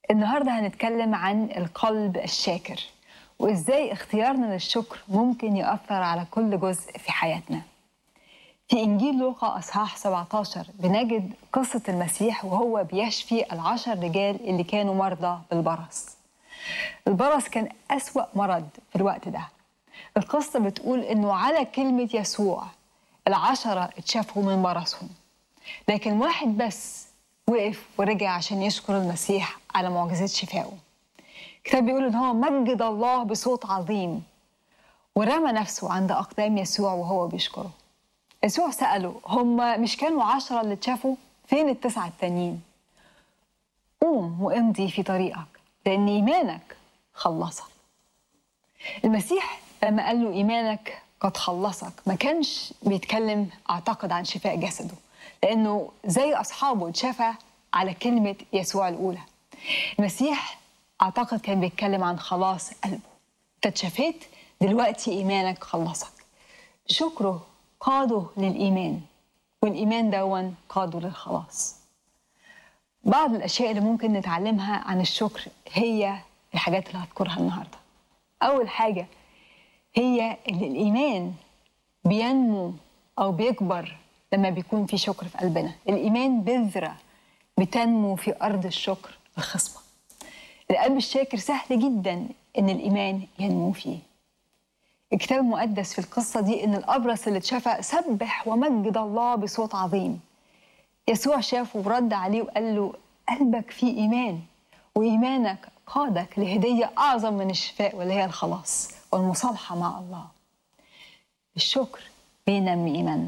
النهارده هنتكلم عن القلب الشاكر وازاي اختيارنا للشكر ممكن يأثر على كل جزء في حياتنا. في انجيل لوقا اصحاح 17 بنجد قصه المسيح وهو بيشفي العشر رجال اللي كانوا مرضى بالبرص. البرص كان أسوأ مرض في الوقت ده. القصه بتقول انه على كلمه يسوع العشره اتشافوا من برصهم. لكن واحد بس وقف ورجع عشان يشكر المسيح على معجزات شفائه الكتاب بيقول ان هو مجد الله بصوت عظيم ورمى نفسه عند اقدام يسوع وهو بيشكره يسوع سأله هم مش كانوا عشرة اللي اتشافوا فين التسعة التانيين قوم وامضي في طريقك لأن إيمانك خلصك المسيح لما قال له إيمانك قد خلصك ما كانش بيتكلم أعتقد عن شفاء جسده لأنه زي أصحابه اتشافى على كلمة يسوع الأولى المسيح أعتقد كان بيتكلم عن خلاص قلبه أنت اتشفيت دلوقتي إيمانك خلصك شكره قاده للإيمان والإيمان دون قاده للخلاص بعض الأشياء اللي ممكن نتعلمها عن الشكر هي الحاجات اللي هذكرها النهاردة أول حاجة هي إن الإيمان بينمو أو بيكبر لما بيكون في شكر في قلبنا الإيمان بذرة بتنمو في أرض الشكر الخصبة القلب الشاكر سهل جدا إن الإيمان ينمو فيه الكتاب المقدس في القصة دي إن الأبرص اللي اتشفى سبح ومجد الله بصوت عظيم يسوع شافه ورد عليه وقال له قلبك فيه إيمان وإيمانك قادك لهدية أعظم من الشفاء واللي هي الخلاص والمصالحة مع الله الشكر بينمي إيماننا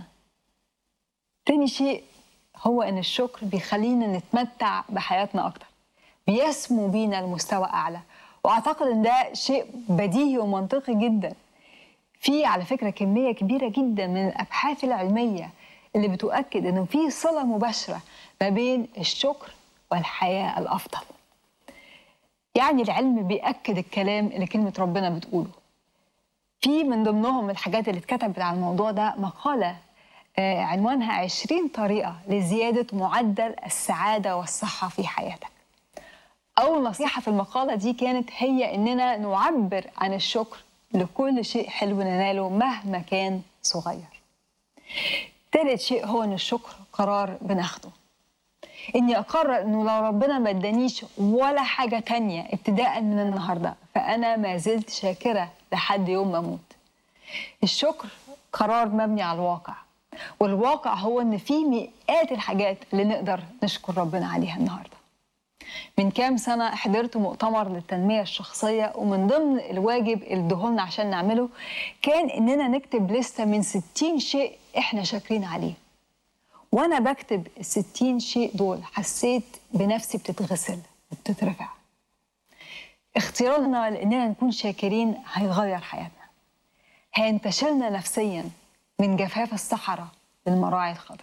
تاني شيء هو ان الشكر بيخلينا نتمتع بحياتنا اكتر بيسمو بينا لمستوى اعلى واعتقد ان ده شيء بديهي ومنطقي جدا في على فكره كميه كبيره جدا من الابحاث العلميه اللي بتؤكد انه في صله مباشره ما بين الشكر والحياه الافضل يعني العلم بيأكد الكلام اللي كلمه ربنا بتقوله في من ضمنهم الحاجات اللي اتكتبت على الموضوع ده مقاله آه، عنوانها 20 طريقة لزيادة معدل السعادة والصحة في حياتك أول نصيحة في المقالة دي كانت هي إننا نعبر عن الشكر لكل شيء حلو نناله مهما كان صغير تالت شيء هو إن الشكر قرار بناخده إني أقرر إنه لو ربنا ما ادانيش ولا حاجة تانية ابتداء من النهاردة فأنا ما زلت شاكرة لحد يوم ما أموت الشكر قرار مبني على الواقع والواقع هو ان في مئات الحاجات اللي نقدر نشكر ربنا عليها النهارده. من كام سنه حضرت مؤتمر للتنميه الشخصيه ومن ضمن الواجب اللي ادهولنا عشان نعمله كان اننا نكتب لسته من 60 شيء احنا شاكرين عليه. وانا بكتب ال 60 شيء دول حسيت بنفسي بتتغسل وبتترفع. اختيارنا لاننا نكون شاكرين هيغير حياتنا. هينتشلنا نفسيا من جفاف الصحراء للمراعي الخضراء